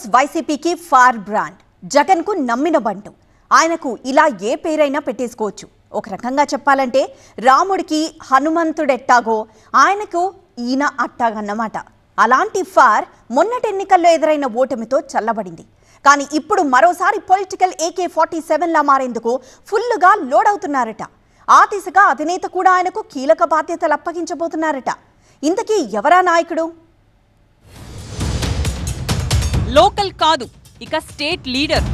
వైసీపీకి far brand Jagan కు నమ్మిన బంటు ఆయనకు ఇలా ఏ పేరైనా పెట్టేసుకోవచ్చు ఒక రకంగా చెప్పాలంటే రాముడికి హనుమంతుడెట్టాగో ఆయనకు ఈయన అట్టాగన్నమాట అలాంటి ఫార్ మొన్నటి ఎన్నికల్లో ఎదురైన ఓటమితో చల్లబడింది కానీ ఇప్పుడు మరోసారి పొలిటికల్ ఏకే ఫార్టీ సెవెన్లా మారేందుకు ఫుల్లుగా లోడ్ అవుతున్నారట ఆ దిశగా అధినేత కూడా ఆయనకు కీలక బాధ్యతలు అప్పగించబోతున్నారట ఇంతకీ ఎవరా నాయకుడు లోకల్ కాదు ఇక state leader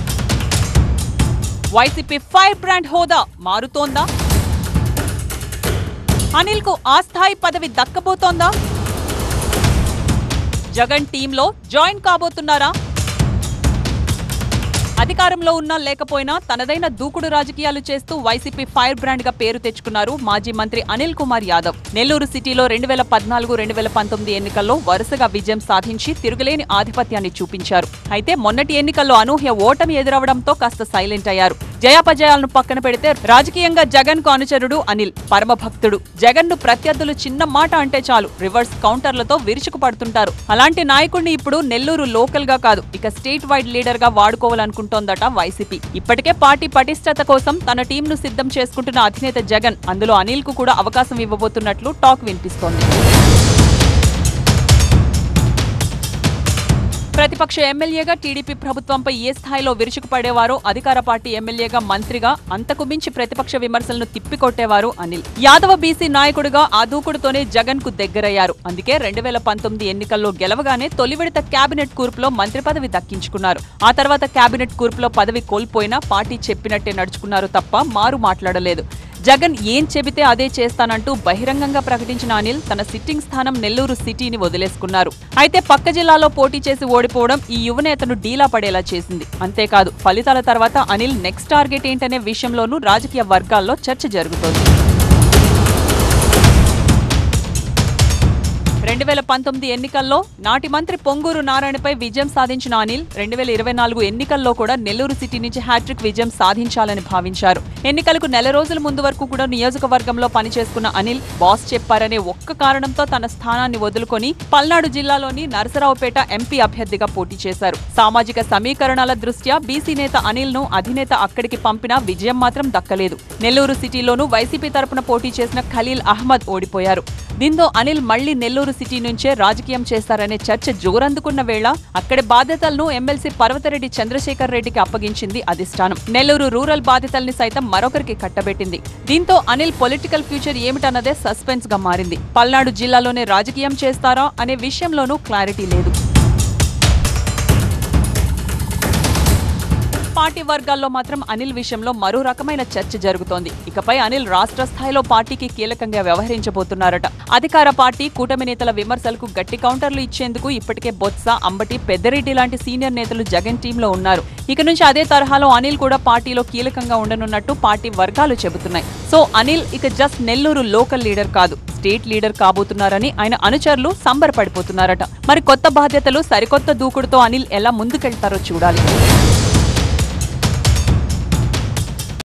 YCP fire brand హోదా మారుతోందా అనిల్ కు ఆ స్థాయి పదవి దక్కబోతోందా జగన్ టీంలో జాయిన్ కాబోతున్నారా అధికారంలో ఉన్నా లేకపోయినా తనదైన దూకుడు రాజకీయాలు చేస్తూ వైసీపీ ఫైర్ బ్రాండ్ గా పేరు తెచ్చుకున్నారు మాజీ మంత్రి అనిల్ కుమార్ యాదవ్ నెల్లూరు సిటీలో రెండు వేల పద్నాలుగు రెండు వేల పంతొమ్మిది ఎన్నికల్లో వరుసగా విజయం సాధించి తిరుగులేని ఆధిపత్యాన్ని చూపించారు అయితే మొన్నటి ఎన్నికల్లో అనూహ్య ఓటమి ఎదురవడంతో కాస్త సైలెంట్ అయ్యారు జయాపజయాలను పక్కన పెడితే రాజకీయంగా జగన్ కు అనుచరుడు అనిల్ పరమభక్తుడు జగన్ ను ప్రత్యర్థులు చిన్న మాట అంటే చాలు రివర్స్ కౌంటర్లతో విరుచుకు పడుతుంటారు అలాంటి నాయకుడిని ఇప్పుడు నెల్లూరు లోకల్ గా కాదు ఇక స్టేట్ వైడ్ లీడర్ గా వాడుకోవాలనుకుంటోందట వైసీపీ ఇప్పటికే పార్టీ పటిష్టత కోసం తన టీంను సిద్ధం చేసుకుంటున్న అధినేత జగన్ అందులో అనిల్ కు కూడా అవకాశం ఇవ్వబోతున్నట్లు టాక్ వినిపిస్తోంది ప్రతిపక్ష ఎమ్మెల్యేగా టీడీపీ ప్రభుత్వంపై ఏ స్థాయిలో విరుచుకుపడేవారో అధికార పార్టీ ఎమ్మెల్యేగా మంత్రిగా అంతకు మించి ప్రతిపక్ష విమర్శలను తిప్పికొట్టేవారు అనిల్ యాదవ బీసీ నాయకుడిగా ఆ దూకుడుతోనే జగన్ కు దగ్గరయ్యారు అందుకే రెండు వేల పంతొమ్మిది ఎన్నికల్లో గెలవగానే తొలి విడత కేబినెట్ కూర్పులో మంత్రి పదవి దక్కించుకున్నారు ఆ తర్వాత కేబినెట్ కూర్పులో పదవి కోల్పోయినా పార్టీ చెప్పినట్టే నడుచుకున్నారు తప్ప మారు మాట్లాడలేదు జగన్ ఏం చెబితే అదే చేస్తానంటూ బహిరంగంగా ప్రకటించిన అనిల్ తన సిట్టింగ్ స్థానం నెల్లూరు సిటీని వదిలేసుకున్నారు అయితే పక్క జిల్లాలో పోటీ చేసి ఓడిపోవడం ఈ యువనేతను డీలా పడేలా చేసింది అంతేకాదు ఫలితాల తర్వాత అనిల్ నెక్స్ట్ టార్గెట్ ఏంటనే విషయంలోనూ రాజకీయ వర్గాల్లో చర్చ జరుగుతోంది రెండు వేల పంతొమ్మిది ఎన్నికల్లో నాటి మంత్రి పొంగూరు నారాయణపై విజయం సాధించిన అనిల్ రెండు వేల ఇరవై నాలుగు ఎన్నికల్లో కూడా నెల్లూరు సిటీ నుంచి హ్యాట్రిక్ విజయం సాధించాలని భావించారు ఎన్నికలకు నెల రోజుల ముందు వరకు కూడా నియోజకవర్గంలో పనిచేసుకున్న అనిల్ బాస్ చెప్పారనే ఒక్క కారణంతో తన స్థానాన్ని వదులుకొని పల్నాడు జిల్లాలోని నరసరావుపేట ఎంపీ అభ్యర్థిగా పోటీ చేశారు సామాజిక సమీకరణాల దృష్ట్యా బీసీ నేత అనిల్ ను అధినేత అక్కడికి పంపినా విజయం మాత్రం దక్కలేదు నెల్లూరు సిటీలోనూ వైసీపీ తరపున పోటీ చేసిన ఖలీల్ అహ్మద్ ఓడిపోయారు దీంతో అనిల్ మళ్లీ నెల్లూరు సిటీ నుంచే రాజకీయం చేస్తారనే చర్చ జోరందుకున్న వేళ అక్కడి బాధ్యతలను ఎమ్మెల్సీ పర్వతరెడ్డి చంద్రశేఖర్ రెడ్డికి అప్పగించింది అధిష్టానం నెల్లూరు రూరల్ బాధ్యతల్ని సైతం మరొకరికి కట్టబెట్టింది దీంతో అనిల్ పొలిటికల్ ఫ్యూచర్ ఏమిటన్నదే సస్పెన్స్ గా మారింది పల్నాడు జిల్లాలోనే రాజకీయం చేస్తారా అనే విషయంలోనూ క్లారిటీ లేదు పార్టీ వర్గాల్లో మాత్రం అనిల్ విషయంలో మరో రకమైన చర్చ జరుగుతోంది ఇకపై అనిల్ రాష్ట్ర స్థాయిలో పార్టీకి కీలకంగా వ్యవహరించబోతున్నారట అధికార పార్టీ కూటమి నేతల విమర్శలకు గట్టి కౌంటర్లు ఇచ్చేందుకు ఇప్పటికే బొత్స అంబటి పెద్దరెడ్డి లాంటి సీనియర్ నేతలు జగన్ టీంలో ఉన్నారు ఇక నుంచి అదే తరహాలో అనిల్ కూడా పార్టీలో కీలకంగా ఉండనున్నట్టు పార్టీ వర్గాలు చెబుతున్నాయి సో అనిల్ ఇక జస్ట్ నెల్లూరు లోకల్ లీడర్ కాదు స్టేట్ లీడర్ కాబోతున్నారని ఆయన అనుచరులు సంబరపడిపోతున్నారట మరి కొత్త బాధ్యతలు సరికొత్త దూకుడుతో అనిల్ ఎలా ముందుకెళ్తారో చూడాలి